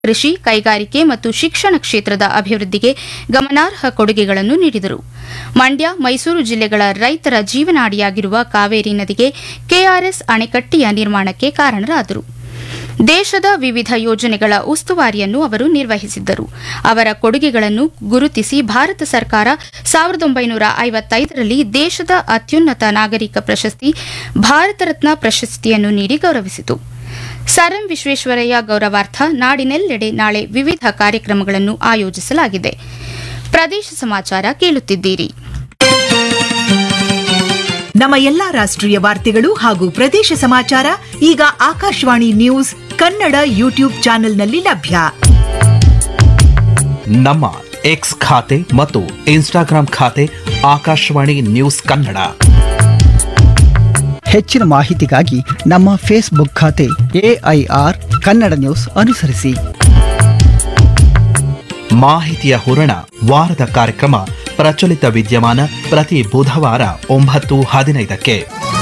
ಕೃಷಿ ಕೈಗಾರಿಕೆ ಮತ್ತು ಶಿಕ್ಷಣ ಕ್ಷೇತ್ರದ ಅಭಿವೃದ್ಧಿಗೆ ಗಮನಾರ್ಹ ಕೊಡುಗೆಗಳನ್ನು ನೀಡಿದರು ಮಂಡ್ಯ ಮೈಸೂರು ಜಿಲ್ಲೆಗಳ ರೈತರ ಜೀವನಾಡಿಯಾಗಿರುವ ಕಾವೇರಿ ನದಿಗೆ ಕೆಆರ್ಎಸ್ ಅಣೆಕಟ್ಟೆಯ ನಿರ್ಮಾಣಕ್ಕೆ ಕಾರಣರಾದರು ದೇಶದ ವಿವಿಧ ಯೋಜನೆಗಳ ಉಸ್ತುವಾರಿಯನ್ನು ಅವರು ನಿರ್ವಹಿಸಿದ್ದರು ಅವರ ಕೊಡುಗೆಗಳನ್ನು ಗುರುತಿಸಿ ಭಾರತ ಸರ್ಕಾರ ಸಾವಿರದ ಒಂಬೈನೂರ ಐವತ್ತೈದರಲ್ಲಿ ದೇಶದ ಅತ್ಯುನ್ನತ ನಾಗರಿಕ ಪ್ರಶಸ್ತಿ ಭಾರತ ರತ್ನ ಪ್ರಶಸ್ತಿಯನ್ನು ನೀಡಿ ಗೌರವಿಸಿತು ಸರ್ ಎಂ ವಿಶ್ವೇಶ್ವರಯ್ಯ ಗೌರವಾರ್ಥ ನಾಡಿನೆಲ್ಲೆಡೆ ನಾಳೆ ವಿವಿಧ ಕಾರ್ಯಕ್ರಮಗಳನ್ನು ಆಯೋಜಿಸಲಾಗಿದೆ ಪ್ರದೇಶ ಸಮಾಚಾರ ಕೇಳುತ್ತಿದ್ದೀರಿ ನಮ್ಮ ಎಲ್ಲಾ ರಾಷ್ಟ್ರೀಯ ವಾರ್ತೆಗಳು ಹಾಗೂ ಪ್ರದೇಶ ಸಮಾಚಾರ ಈಗ ಆಕಾಶವಾಣಿ ನ್ಯೂಸ್ ಕನ್ನಡ ಯೂಟ್ಯೂಬ್ ಚಾನೆಲ್ನಲ್ಲಿ ಲಭ್ಯ ನಮ್ಮ ಎಕ್ಸ್ ಖಾತೆ ಮತ್ತು ಇನ್ಸ್ಟಾಗ್ರಾಂ ಖಾತೆ ಆಕಾಶವಾಣಿ ನ್ಯೂಸ್ ಕನ್ನಡ ಹೆಚ್ಚಿನ ಮಾಹಿತಿಗಾಗಿ ನಮ್ಮ ಫೇಸ್ಬುಕ್ ಖಾತೆ ಎಐಆರ್ ಕನ್ನಡ ನ್ಯೂಸ್ ಅನುಸರಿಸಿ ಮಾಹಿತಿಯ ಹೂರಣ ವಾರದ ಕಾರ್ಯಕ್ರಮ ಪ್ರಚಲಿತ ವಿದ್ಯಮಾನ ಪ್ರತಿ ಬುಧವಾರ ಒಂಬತ್ತು ಹದಿನೈದಕ್ಕೆ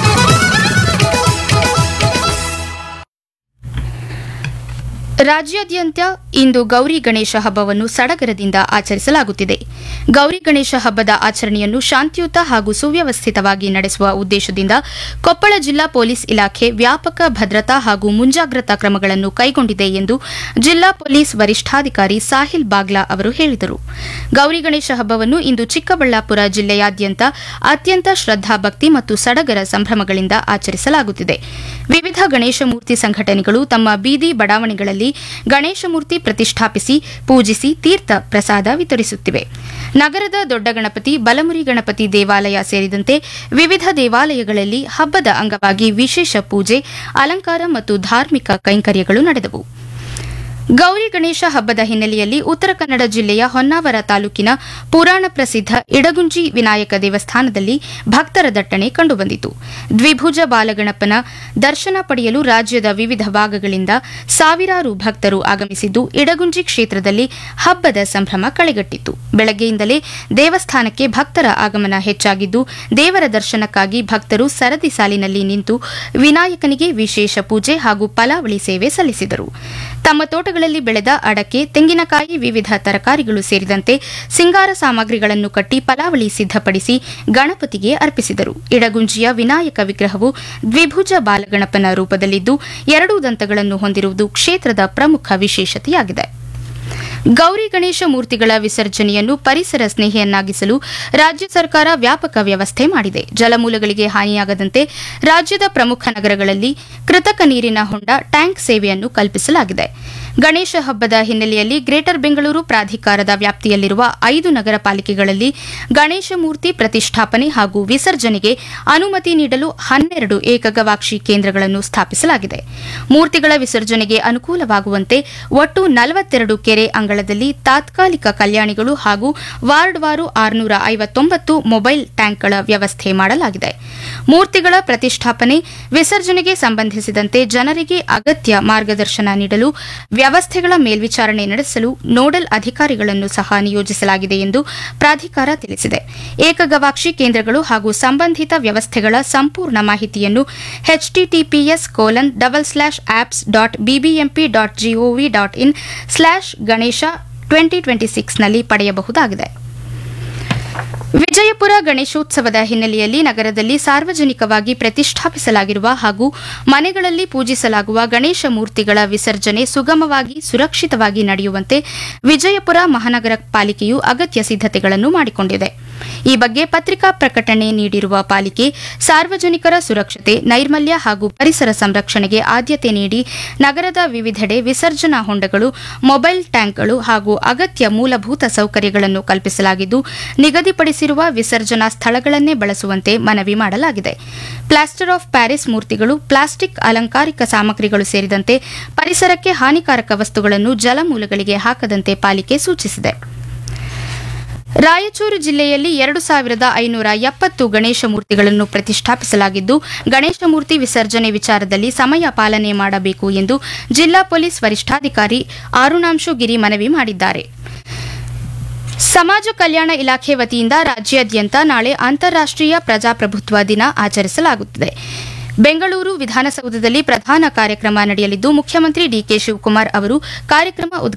ರಾಜ್ಯಾದ್ಯಂತ ಇಂದು ಗೌರಿ ಗಣೇಶ ಹಬ್ಬವನ್ನು ಸಡಗರದಿಂದ ಆಚರಿಸಲಾಗುತ್ತಿದೆ ಗೌರಿ ಗಣೇಶ ಹಬ್ಬದ ಆಚರಣೆಯನ್ನು ಶಾಂತಿಯುತ ಹಾಗೂ ಸುವ್ಯವಸ್ಥಿತವಾಗಿ ನಡೆಸುವ ಉದ್ದೇಶದಿಂದ ಕೊಪ್ಪಳ ಜಿಲ್ಲಾ ಪೊಲೀಸ್ ಇಲಾಖೆ ವ್ಯಾಪಕ ಭದ್ರತಾ ಹಾಗೂ ಮುಂಜಾಗ್ರತಾ ಕ್ರಮಗಳನ್ನು ಕೈಗೊಂಡಿದೆ ಎಂದು ಜಿಲ್ಲಾ ಪೊಲೀಸ್ ವರಿಷ್ಠಾಧಿಕಾರಿ ಸಾಹಿಲ್ ಬಾಗ್ಲಾ ಅವರು ಹೇಳಿದರು ಗೌರಿ ಗಣೇಶ ಹಬ್ಬವನ್ನು ಇಂದು ಚಿಕ್ಕಬಳ್ಳಾಪುರ ಜಿಲ್ಲೆಯಾದ್ಯಂತ ಅತ್ಯಂತ ಶ್ರದ್ಧಾಭಕ್ತಿ ಮತ್ತು ಸಡಗರ ಸಂಭ್ರಮಗಳಿಂದ ಆಚರಿಸಲಾಗುತ್ತಿದೆ ವಿವಿಧ ಗಣೇಶ ಮೂರ್ತಿ ಸಂಘಟನೆಗಳು ತಮ್ಮ ಬೀದಿ ಬಡಾವಣೆಗಳಲ್ಲಿ ಗಣೇಶ ಮೂರ್ತಿ ಪ್ರತಿಷ್ಠಾಪಿಸಿ ಪೂಜಿಸಿ ತೀರ್ಥ ಪ್ರಸಾದ ವಿತರಿಸುತ್ತಿವೆ ನಗರದ ದೊಡ್ಡ ಗಣಪತಿ ಬಲಮುರಿ ಗಣಪತಿ ದೇವಾಲಯ ಸೇರಿದಂತೆ ವಿವಿಧ ದೇವಾಲಯಗಳಲ್ಲಿ ಹಬ್ಬದ ಅಂಗವಾಗಿ ವಿಶೇಷ ಪೂಜೆ ಅಲಂಕಾರ ಮತ್ತು ಧಾರ್ಮಿಕ ಕೈಂಕರ್ಯಗಳು ನಡೆದವು ಗೌರಿ ಗಣೇಶ ಹಬ್ಬದ ಹಿನ್ನೆಲೆಯಲ್ಲಿ ಉತ್ತರ ಕನ್ನಡ ಜಿಲ್ಲೆಯ ಹೊನ್ನಾವರ ತಾಲೂಕಿನ ಪುರಾಣ ಪ್ರಸಿದ್ಧ ಇಡಗುಂಜಿ ವಿನಾಯಕ ದೇವಸ್ಥಾನದಲ್ಲಿ ಭಕ್ತರ ದಟ್ಟಣೆ ಕಂಡುಬಂದಿತು ದ್ವಿಭುಜ ಬಾಲಗಣಪನ ದರ್ಶನ ಪಡೆಯಲು ರಾಜ್ಯದ ವಿವಿಧ ಭಾಗಗಳಿಂದ ಸಾವಿರಾರು ಭಕ್ತರು ಆಗಮಿಸಿದ್ದು ಇಡಗುಂಜಿ ಕ್ಷೇತ್ರದಲ್ಲಿ ಹಬ್ಬದ ಸಂಭ್ರಮ ಕಳೆಗಟ್ಟಿತ್ತು ಬೆಳಗ್ಗೆಯಿಂದಲೇ ದೇವಸ್ಥಾನಕ್ಕೆ ಭಕ್ತರ ಆಗಮನ ಹೆಚ್ಚಾಗಿದ್ದು ದೇವರ ದರ್ಶನಕ್ಕಾಗಿ ಭಕ್ತರು ಸರದಿ ಸಾಲಿನಲ್ಲಿ ನಿಂತು ವಿನಾಯಕನಿಗೆ ವಿಶೇಷ ಪೂಜೆ ಹಾಗೂ ಫಲಾವಳಿ ಸೇವೆ ಸಲ್ಲಿಸಿದರು ತಮ್ಮ ತೋಟಗಳಲ್ಲಿ ಬೆಳೆದ ಅಡಕೆ ತೆಂಗಿನಕಾಯಿ ವಿವಿಧ ತರಕಾರಿಗಳು ಸೇರಿದಂತೆ ಸಿಂಗಾರ ಸಾಮಗ್ರಿಗಳನ್ನು ಕಟ್ಟಿ ಫಲಾವಳಿ ಸಿದ್ಧಪಡಿಸಿ ಗಣಪತಿಗೆ ಅರ್ಪಿಸಿದರು ಇಡಗುಂಜಿಯ ವಿನಾಯಕ ವಿಗ್ರಹವು ದ್ವಿಭುಜ ಬಾಲಗಣಪನ ರೂಪದಲ್ಲಿದ್ದು ಎರಡೂ ದಂತಗಳನ್ನು ಹೊಂದಿರುವುದು ಕ್ಷೇತ್ರದ ಪ್ರಮುಖ ವಿಶೇಷತೆಯಾಗಿದೆ ಗೌರಿ ಗಣೇಶ ಮೂರ್ತಿಗಳ ವಿಸರ್ಜನೆಯನ್ನು ಪರಿಸರ ಸ್ನೇಹಿಯನ್ನಾಗಿಸಲು ರಾಜ್ಯ ಸರ್ಕಾರ ವ್ಯಾಪಕ ವ್ಯವಸ್ಥೆ ಮಾಡಿದೆ ಜಲಮೂಲಗಳಿಗೆ ಹಾನಿಯಾಗದಂತೆ ರಾಜ್ಯದ ಪ್ರಮುಖ ನಗರಗಳಲ್ಲಿ ಕೃತಕ ನೀರಿನ ಹೊಂಡ ಟ್ಯಾಂಕ್ ಸೇವೆಯನ್ನು ಕಲ್ಪಿಸಲಾಗಿದೆ ಗಣೇಶ ಹಬ್ಬದ ಹಿನ್ನೆಲೆಯಲ್ಲಿ ಗ್ರೇಟರ್ ಬೆಂಗಳೂರು ಪ್ರಾಧಿಕಾರದ ವ್ಯಾಪ್ತಿಯಲ್ಲಿರುವ ಐದು ನಗರ ಪಾಲಿಕೆಗಳಲ್ಲಿ ಗಣೇಶ ಮೂರ್ತಿ ಪ್ರತಿಷ್ಠಾಪನೆ ಹಾಗೂ ವಿಸರ್ಜನೆಗೆ ಅನುಮತಿ ನೀಡಲು ಹನ್ನೆರಡು ಏಕಗವಾಕ್ಷಿ ಕೇಂದ್ರಗಳನ್ನು ಸ್ಥಾಪಿಸಲಾಗಿದೆ ಮೂರ್ತಿಗಳ ವಿಸರ್ಜನೆಗೆ ಅನುಕೂಲವಾಗುವಂತೆ ಒಟ್ಟು ನಲವತ್ತೆರಡು ಕೆರೆ ಅಂಗಳದಲ್ಲಿ ತಾತ್ಕಾಲಿಕ ಕಲ್ಯಾಣಿಗಳು ಹಾಗೂ ವಾರ್ಡ್ವಾರು ಆರುನೂರ ಐವತ್ತೊಂಬತ್ತು ಮೊಬೈಲ್ ಟ್ಯಾಂಕ್ಗಳ ವ್ಯವಸ್ಥೆ ಮಾಡಲಾಗಿದೆ ಮೂರ್ತಿಗಳ ಪ್ರತಿಷ್ಠಾಪನೆ ವಿಸರ್ಜನೆಗೆ ಸಂಬಂಧಿಸಿದಂತೆ ಜನರಿಗೆ ಅಗತ್ಯ ಮಾರ್ಗದರ್ಶನ ನೀಡಲು ವ್ಯವಸ್ಥೆಗಳ ಮೇಲ್ವಿಚಾರಣೆ ನಡೆಸಲು ನೋಡಲ್ ಅಧಿಕಾರಿಗಳನ್ನು ಸಹ ನಿಯೋಜಿಸಲಾಗಿದೆ ಎಂದು ಪ್ರಾಧಿಕಾರ ತಿಳಿಸಿದೆ ಏಕಗವಾಕ್ಷಿ ಕೇಂದ್ರಗಳು ಹಾಗೂ ಸಂಬಂಧಿತ ವ್ಯವಸ್ಥೆಗಳ ಸಂಪೂರ್ಣ ಮಾಹಿತಿಯನ್ನು H T T P S colon double slash apps dot B B M P dot G O V dot in slash Ganesha twenty twenty ಸಿಕ್ಸ್ನಲ್ಲಿ ಪಡೆಯಬಹುದಾಗಿದೆ ವಿಜಯಪುರ ಗಣೇಶೋತ್ಸವದ ಹಿನ್ನೆಲೆಯಲ್ಲಿ ನಗರದಲ್ಲಿ ಸಾರ್ವಜನಿಕವಾಗಿ ಪ್ರತಿಷ್ಠಾಪಿಸಲಾಗಿರುವ ಹಾಗೂ ಮನೆಗಳಲ್ಲಿ ಪೂಜಿಸಲಾಗುವ ಗಣೇಶ ಮೂರ್ತಿಗಳ ವಿಸರ್ಜನೆ ಸುಗಮವಾಗಿ ಸುರಕ್ಷಿತವಾಗಿ ನಡೆಯುವಂತೆ ವಿಜಯಪುರ ಮಹಾನಗರ ಪಾಲಿಕೆಯು ಅಗತ್ಯ ಸಿದ್ದತೆಗಳನ್ನು ಮಾಡಿಕೊಂಡಿದೆ ಈ ಬಗ್ಗೆ ಪತ್ರಿಕಾ ಪ್ರಕಟಣೆ ನೀಡಿರುವ ಪಾಲಿಕೆ ಸಾರ್ವಜನಿಕರ ಸುರಕ್ಷತೆ ನೈರ್ಮಲ್ಯ ಹಾಗೂ ಪರಿಸರ ಸಂರಕ್ಷಣೆಗೆ ಆದ್ಯತೆ ನೀಡಿ ನಗರದ ವಿವಿಧೆಡೆ ವಿಸರ್ಜನಾ ಹೊಂಡಗಳು ಮೊಬೈಲ್ ಟ್ಯಾಂಕ್ಗಳು ಹಾಗೂ ಅಗತ್ಯ ಮೂಲಭೂತ ಸೌಕರ್ಯಗಳನ್ನು ಕಲ್ಪಿಸಲಾಗಿದ್ದು ನಿಗದಿಪಡಿಸಿರುವ ವಿಸರ್ಜನಾ ಸ್ಥಳಗಳನ್ನೇ ಬಳಸುವಂತೆ ಮನವಿ ಮಾಡಲಾಗಿದೆ ಪ್ಲಾಸ್ಟರ್ ಆಫ್ ಪ್ಯಾರಿಸ್ ಮೂರ್ತಿಗಳು ಪ್ಲಾಸ್ಟಿಕ್ ಅಲಂಕಾರಿಕ ಸಾಮಗ್ರಿಗಳು ಸೇರಿದಂತೆ ಪರಿಸರಕ್ಕೆ ಹಾನಿಕಾರಕ ವಸ್ತುಗಳನ್ನು ಜಲಮೂಲಗಳಿಗೆ ಹಾಕದಂತೆ ಪಾಲಿಕೆ ಸೂಚಿಸಿದೆ ರಾಯಚೂರು ಜಿಲ್ಲೆಯಲ್ಲಿ ಎರಡು ಸಾವಿರದ ಐನೂರ ಎಪ್ಪತ್ತು ಗಣೇಶ ಮೂರ್ತಿಗಳನ್ನು ಪ್ರತಿಷ್ಠಾಪಿಸಲಾಗಿದ್ದು ಗಣೇಶ ಮೂರ್ತಿ ವಿಸರ್ಜನೆ ವಿಚಾರದಲ್ಲಿ ಸಮಯ ಪಾಲನೆ ಮಾಡಬೇಕು ಎಂದು ಜಿಲ್ಲಾ ಪೊಲೀಸ್ ವರಿಷ್ಠಾಧಿಕಾರಿ ಆರುಣಾಂಶು ಗಿರಿ ಮನವಿ ಮಾಡಿದ್ದಾರೆ ಸಮಾಜ ಕಲ್ಯಾಣ ಇಲಾಖೆ ವತಿಯಿಂದ ರಾಜ್ಯಾದ್ಯಂತ ನಾಳೆ ಅಂತಾರಾಷ್ಟೀಯ ಪ್ರಜಾಪ್ರಭುತ್ವ ದಿನ ಆಚರಿಸಲಾಗುತ್ತದೆ ಬೆಂಗಳೂರು ವಿಧಾನಸೌಧದಲ್ಲಿ ಪ್ರಧಾನ ಕಾರ್ಯಕ್ರಮ ನಡೆಯಲಿದ್ದು ಮುಖ್ಯಮಂತ್ರಿ ಡಿಕೆ ಶಿವಕುಮಾರ್ ಅವರು ಕಾರ್ಯಕ್ರಮ ಉದ್ಘಾಟಿಸಲಿದ್ದಾರೆ